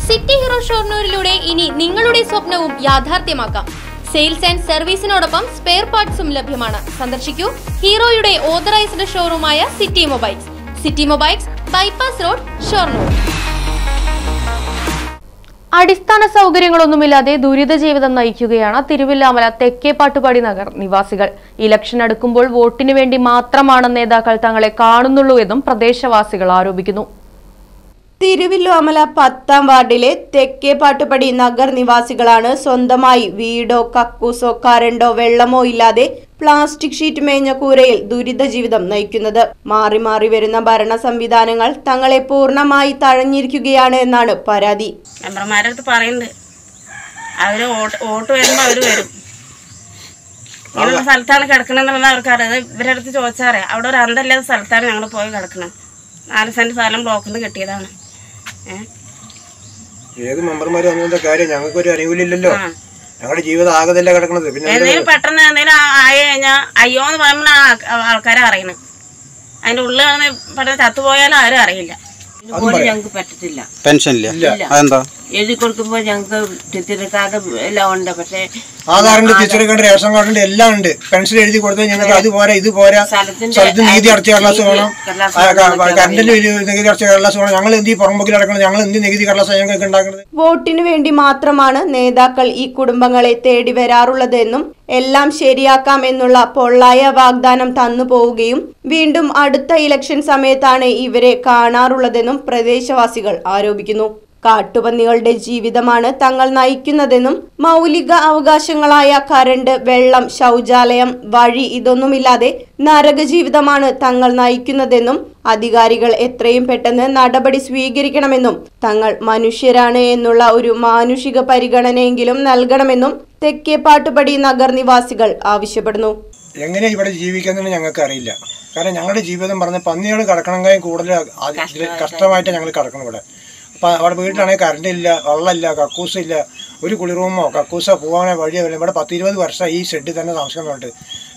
City hero ഷോർണൂരിലൂടെ ഇനി നിങ്ങളുടെ സ്വപ്നവും യാഥാർത്ഥ്യമാക്കാം സെയിൽസ് ആൻഡ് സർവീസിനോടൊപ്പം സ്പെയർ പാർട്സും ലഭ്യമാണ് സന്ദർശിക്കൂ ഹീറോയുടെ ഓതറൈസ്ഡ് ഷോറൂമായ city mobiles city mobiles bypass road Shoranur അടിസ്ഥാന സൗകര്യങ്ങളൊന്നുമില്ലാതെ ദുരിത ജീവിതം നയിക്കുകയാണ് തിരുവില്ലാമല തെക്കേപ്പാട്ടുപാടി നഗർ നിവാസികൾ ഇലക്ഷൻ അടുക്കുമ്പോൾ വോട്ടിനു വേണ്ടി മാത്രമാണ് നേതാക്കൾ തങ്ങളെ കാണുന്നുള്ളൂ എന്നും പ്രദേശവാസികൾ ആരോപിക്കുന്നു തിരുവില്ലോമല പത്താം വാർഡിലെ തെക്കേ പാട്ടുപടി നഗർ നിവാസികളാണ് സ്വന്തമായി വീടോ കക്കൂസോ കരണ്ടോ വെള്ളമോ ഇല്ലാതെ പ്ലാസ്റ്റിക് ഷീറ്റ് മേഞ്ഞ കൂരയിൽ ദുരിത ജീവിതം നയിക്കുന്നത് മാറി മാറി വരുന്ന ഭരണ സംവിധാനങ്ങൾ തങ്ങളെ പൂർണ്ണമായി തഴഞ്ഞിരിക്കുകയാണ് എന്നാണ് പരാതി മെമ്പർമാരുടെ അടുത്ത് പറയുന്നുണ്ട് അവര് വോട്ട് വോട്ട് വരുമ്പോ അവര് വരും ഇങ്ങനെയുള്ള സ്ഥലത്താണ് കിടക്കണമെന്നുള്ളത് അവർക്ക് അറിയാം ഇവരുടെ അടുത്ത് ചോദിച്ചറിയാം അവിടെ ഒരു അന്തല്ലാത്ത സ്ഥലത്താണ് ഞങ്ങൾ പോയി കിടക്കുന്നത് നാല് സെന്റ് സ്ഥലം ബ്ലോക്കിൽ നിന്ന് കിട്ടിയതാണ് ഏഹ് ഏത് മെമ്പർമാർ വന്നതിന്റെ കാര്യം ഞങ്ങൾക്കൊരു അനുകൂലമില്ലല്ലോ ആ. ഞങ്ങളുടെ ജീവിതം ആകതല്ല കിടക്കണത് പിന്നെ എന്തിനാ എന്തെങ്കിലും പെട്ടെന്ന് എന്തെങ്കിലും ആ- ആയി കഴിഞ്ഞാൽ അയ്യോ എന്ന് പറയുമ്പോൾ ആൾക്കാരെ അറിയണം അതിന്റെ ഉള്ളിൽ കിടന്ന് പെട്ടെന്ന് ചത്തുപോയാലും ആരും അറിയില്ല ഇതുപോലെ ഞങ്ങൾക്ക് പറ്റത്തില്ല പെൻഷനില്ല അതെന്താ എഴുതി കൊടുക്കുമ്പോൾ ഞങ്ങൾക്ക് തിരുത്തിരക്കാതെ എല്ലാം ഉണ്ട് പക്ഷേ ആധാറിന്റെ തിരിച്ചറി കാർഡ് റേഷൻ കാർഡിന്റെ എല്ലാം ഉണ്ട് പെൻഷൻ എഴുതി കൊടുത്താൽ ഞങ്ങൾക്ക് അത് പോരാ ഇത് പോരാ സ്ഥലത്തിന്റെ സ്ഥലത്ത് നികുതി അടച്ച കടലാസ് വേണം കടലാസ് ആ, ക- കറണ്ടിന്റെ ബില്ല് നികുതി അടച്ച കടലാസ് വേണം ഞങ്ങൾ എന്ത് ഈ പുറമ്പോക്കിൽ അടക്കണം ഞങ്ങൾ എന്ത് നികുതി കടലാസ് ഞങ്ങൾക്ക് ഉണ്ടാക്കുന്നത് വോട്ടിനു വേണ്ടി മാത്രമാണ് നേതാക്കൾ ഈ കുടുംബങ്ങളെ തേടി വരാറുള്ളതെന്നും എല്ലാം ശരിയാക്കാം എന്നുള്ള പൊള്ളായ വാഗ്ദാനം തന്നു പോവുകയും വീണ്ടും അടുത്ത ഇലക്ഷൻ സമയത്താണ് ഇവരെ കാണാറുള്ളതെന്നും പ്രദേശവാസികൾ ആരോപിക്കുന്നു കാട്ടുപന്നികളുടെ ജീവിതമാണ് തങ്ങൾ നയിക്കുന്നതെന്നും മൗലിക അവകാശങ്ങളായ കരണ്ട് വെള്ളം ശൗചാലയം വഴി ഇതൊന്നുമില്ലാതെ നരക ജീവിതമാണ് തങ്ങൾ നയിക്കുന്നതെന്നും അധികാരികൾ എത്രയും പെട്ടെന്ന് നടപടി സ്വീകരിക്കണമെന്നും തങ്ങൾ മനുഷ്യരാണ് എന്നുള്ള ഒരു മാനുഷിക പരിഗണനയെങ്കിലും നൽകണമെന്നും തെക്കേപ്പാട്ടുപടി നഗർ നിവാസികൾ ആവശ്യപ്പെടുന്നു എങ്ങനെ ഇവിടെ ജീവിക്കുന്നതെന്ന് ഞങ്ങൾക്ക് അറിയില്ല കാരണം ഞങ്ങളുടെ ജീവിതം പറഞ്ഞ പന്നികൾ കിടക്കണമെങ്കിൽ കൂടുതൽ ആ- ഇതില് കഷ്ടമായിട്ട് ഞങ്ങൾ കിടക്കണം ഇവിടെ അപ്പം അവിടെ വീട്ടിലാണെങ്കിൽ കറണ്ട് ഇല്ല വെള്ളമില്ല കക്കൂസ് ഇല്ല ഒരു കുളിറൂമോ കക്കൂസോ പോകാനോ വഴിയോ ഇല്ല ഇവിടെ പത്ത് ഇരുപത് വർഷം ഈ ഷെഡിൽ തന്നെ താമസിക്കുന്നുണ്ട്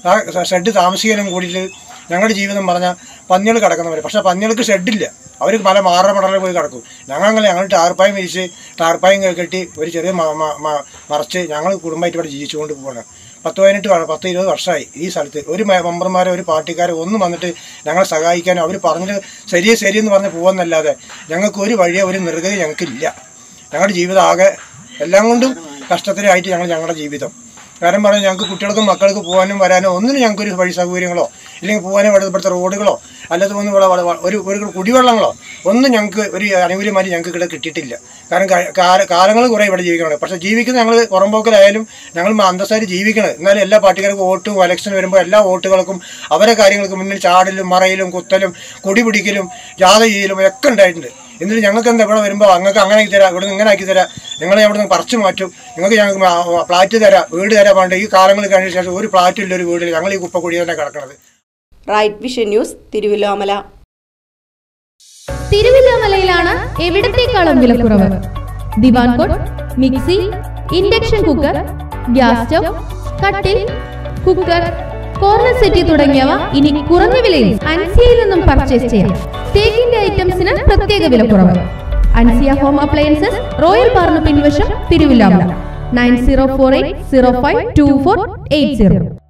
ആ ഷെഡ് താമസിക്കാനും കൂടിയിട്ട് ഞങ്ങളുടെ ജീവിതം പറഞ്ഞാൽ പന്നികൾ കിടക്കുന്നവർ പക്ഷേ പന്നികൾക്ക് ഷെഡില്ല അവർ പല മാറ പടലിൽ പോയി കിടക്കും ഞങ്ങളങ്ങനെ ഞങ്ങൾ ടാർപ്പായും വിരിച്ച് ടാർപ്പായും കെട്ടി ഒരു ചെറിയ മ- മ- മ- മറച്ച് ഞങ്ങൾ കുടുംബമായിട്ട് ഇവിടെ ജീവിച്ചുകൊണ്ട് പോവാണ് പത്ത് പതിനെട്ട് വ- പത്ത് ഇരുപത് വർഷമായി ഈ സ്ഥലത്ത് ഒരു മെ- മെമ്പർമാരോ ഒരു പാർട്ടിക്കാരോ ഒന്നും വന്നിട്ട് ഞങ്ങളെ സഹായിക്കാനോ അവർ പറഞ്ഞിട്ട് ശരിയെ ശരിയെന്ന് പറഞ്ഞ് പോകുന്നല്ലാതെ ഞങ്ങൾക്ക് ഒരു വഴിയോ ഒരു നിർഗതി ഞങ്ങൾക്കില്ല ഞങ്ങളുടെ ജീവിതം ആകെ എല്ലാം കൊണ്ടും കഷ്ടത്തിലായിട്ട് ഞങ്ങൾ ഞങ്ങളുടെ ജീവിതം കാരണം പറഞ്ഞാൽ ഞങ്ങൾക്ക് കുട്ടികൾക്കും മക്കൾക്ക് പോകാനും വരാനോ ഒന്നിനും ഞങ്ങൾക്കൊരു വഴി സൗകര്യങ്ങളോ ഇല്ലെങ്കിൽ പോകാനോ ഇവിടെ ഇവിടുത്തെ റോഡുകളോ അല്ലാതെ ഒന്നും ഇവിടെ വ- വ- ഒരു ഒരു കുടിവെള്ളങ്ങളോ ഒന്നും ഞങ്ങൾക്ക് ഒരു ആനുകൂല്യമായിട്ട് ഞങ്ങൾക്ക് ഇവിടെ കിട്ടിയിട്ടില്ല കാരണം കാലങ്ങൾ കുറേ ഇവിടെ ജീവിക്കണം പക്ഷേ ജീവിക്കുന്ന ഞങ്ങൾ പുറമ്പോക്കിലായാലും ഞങ്ങൾ അന്തസ്സായിട്ട് ജീവിക്കണം എന്നാലും എല്ലാ പാർട്ടിക്കാർക്കും വോട്ടും ഇലക്ഷൻ വരുമ്പോൾ എല്ലാ വോട്ടുകൾക്കും അവരെ കാര്യങ്ങൾക്ക് മുന്നിൽ ചാടലും മറയിലും കുത്തലും കൊടി പിടിക്കലും ജാഥ ചെയ്യലും ഒക്കെ ഉണ്ടായിട്ടുണ്ട് എന്നിട്ട് ഞങ്ങൾക്ക് എന്താ ഇവിടെ വരുമ്പോൾ അങ്ങക്ക് അങ്ങനെ ആക്കി തരാം ഇവിടെ നിന്ന് ഇങ്ങനെ ആക്കി തരാം നിങ്ങളെ അവിടെ നിന്ന് പറിച്ചു മാറ്റും നിങ്ങൾക്ക് ഞങ്ങൾക്ക് ആ- ഫ്ലാറ്റ് തരാം വീട് തരാൻ വേണ്ട ഈ കാലങ്ങൾ കഴിഞ്ഞ ശേഷം ഒരു ഫ്ലാറ്റും ഇല്ല ഒരു വീടില്ല ഞങ്ങൾ ഈ കുപ്പക്കുടി തന്നെ കിടക്കണത് റൈറ്റ് വിഷൻ ന്യൂസ് തിരുവല്ലോമല തിരുവില്ലാമലയിലാണ് എവിടത്തേക്കാളും വിലക്കുറവ് divan cot mixie induction cooker gas stove കട്ടിൽ കുക്കർ കോർണർ സെറ്റി തുടങ്ങിയവ ഇനി കുറഞ്ഞ വിലയിൽ അൻസിയയിൽ നിന്നും പർച്ചേസ് ചെയ്യാം തേക്കിന്റെ ഐറ്റംസിന് പ്രത്യേക വിലക്കുറവ് അൻസിയ ഹോം അപ്ലയൻസസ് റോയൽ പാർന്ന് പിൻവശം Thiruvilwamala nine zero four eight zero five two four eight zero